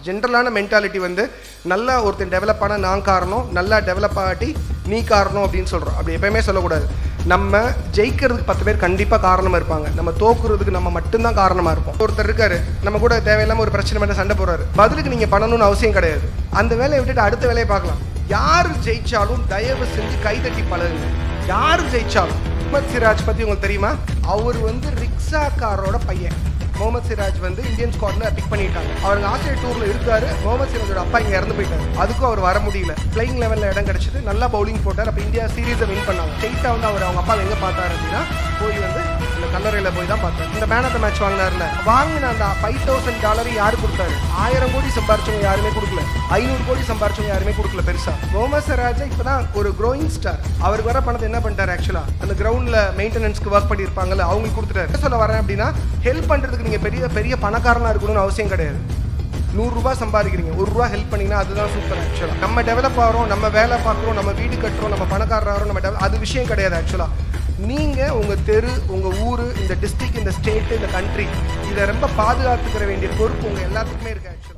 ஜென்ரலான mentality வந்து நல்லா ஒருத்தன் டெவலப் ஆன நான் காரணம் நல்லா டெவலப் ஆகட்டி நீ காரணம் அப்படின்னு சொல்கிறோம் அப்படி எப்பயுமே சொல்லக்கூடாது நம்ம ஜெயிக்கிறதுக்கு பத்து பேர் கண்டிப்பாக காரணமாக இருப்பாங்க நம்ம தோக்குறதுக்கு நம்ம மட்டும்தான் காரணமாக இருப்போம் ஒருத்தர் இருக்காரு நம்ம கூட தேவையில்லாமல் ஒரு பிரச்சனை பண்ண சண்டை போடுறாரு பதிலுக்கு நீங்கள் பண்ணணும்னு அவசியம் கிடையாது அந்த வேலையை விட்டுட்டு அடுத்த வேலையை பார்க்கலாம் யார் ஜெயிச்சாலும் தயவு செஞ்சு கைதட்டி பழகுங்க யார் ஜெயிச்சாலும் முகமது சிராஜ் பற்றி உங்களுக்கு தெரியுமா அவர் வந்து ரிக்ஸா காரோட பையன் முகமது சிராஜ் வந்து இந்தியன் ஸ்குவாட்ல பிக் பண்ணிட்டாங்க அவருக்கு ஆஸ்திரேலியா டூர்ல இருக்காரு முகமது சிராஜோட அப்பா இங்க இறந்து போயிட்டாரு அதுக்கும் அவர் வர முடியல பிளேயிங் லெவல்ல இடம் கிடைச்சது நல்லா பவுலிங் போட்டார் அப்ப இந்தியா சீரீஸை வின் பண்ணாங்க ஸ்ட்ரெயிட்டா வந்து அவர் அவங்க அப்பா எங்க பார்த்தாரு அப்படின்னா போய் வந்து இந்த கல்லறையில போய் தான் பார்த்தாரு இந்த மேன் ஆஃப் த மேட்ச் வாங்கினார்ல வாங்கின அந்த ஃபைவ் தௌசண்ட் டாலர் யாரு கொடுத்தாரு ஆயிரம் கோடி சம்பாரிச்சவங்க யாருமே கொடுக்கல ஐநூறு கோடி சம்பாரிச்சவங்க யாருமே கொடுக்கல பெருசா முகமது சிராஜ் இப்பதான் ஒரு க்ரோயிங் ஸ்டார் அவருக்கு வர பணத்தை என்ன பண்ணிட்டாரு ஆக்சுவலா அந்த கிரவுண்ட்ல மெயின்டெனன்ஸ்க்கு ஒர்க் பண்ணியிருப்பாங்கல்ல அவங்களுக்கு கொடுத்துட்டாரு என்ன சொல்ல வரேன் அப்படின்னா ஹெல்ப் பண்றதுக்கு நீங்க பெரிய பெரிய பணக்காரனா இருக்கணும்னு அவசியம் கிடையாது நூறுரூபா சம்பாதிக்கிறீங்க ஒரு ரூபா ஹெல்ப் பண்ணீங்கன்னா அதுதான் சூப்பர் ஆக்சுவலாக நம்ம டெவலப் ஆகிறோம் நம்ம வேலை பார்க்குறோம் நம்ம வீடு கட்டுறோம் நம்ம பணக்காரராகிறோம் நம்ம develop- அது விஷயம் கிடையாது ஆக்சுவலாக நீங்கள் உங்கள் தெரு உங்கள் ஊர் இந்த டிஸ்ட்ரிக்ட் இந்த ஸ்டேட் இந்த கண்ட்ரி இதை ரொம்ப பாதுகாத்துக்கிற வேண்டிய பொறுப்பு உங்கள் எல்லாத்துக்குமே இருக்கு ஆக்சுவலாக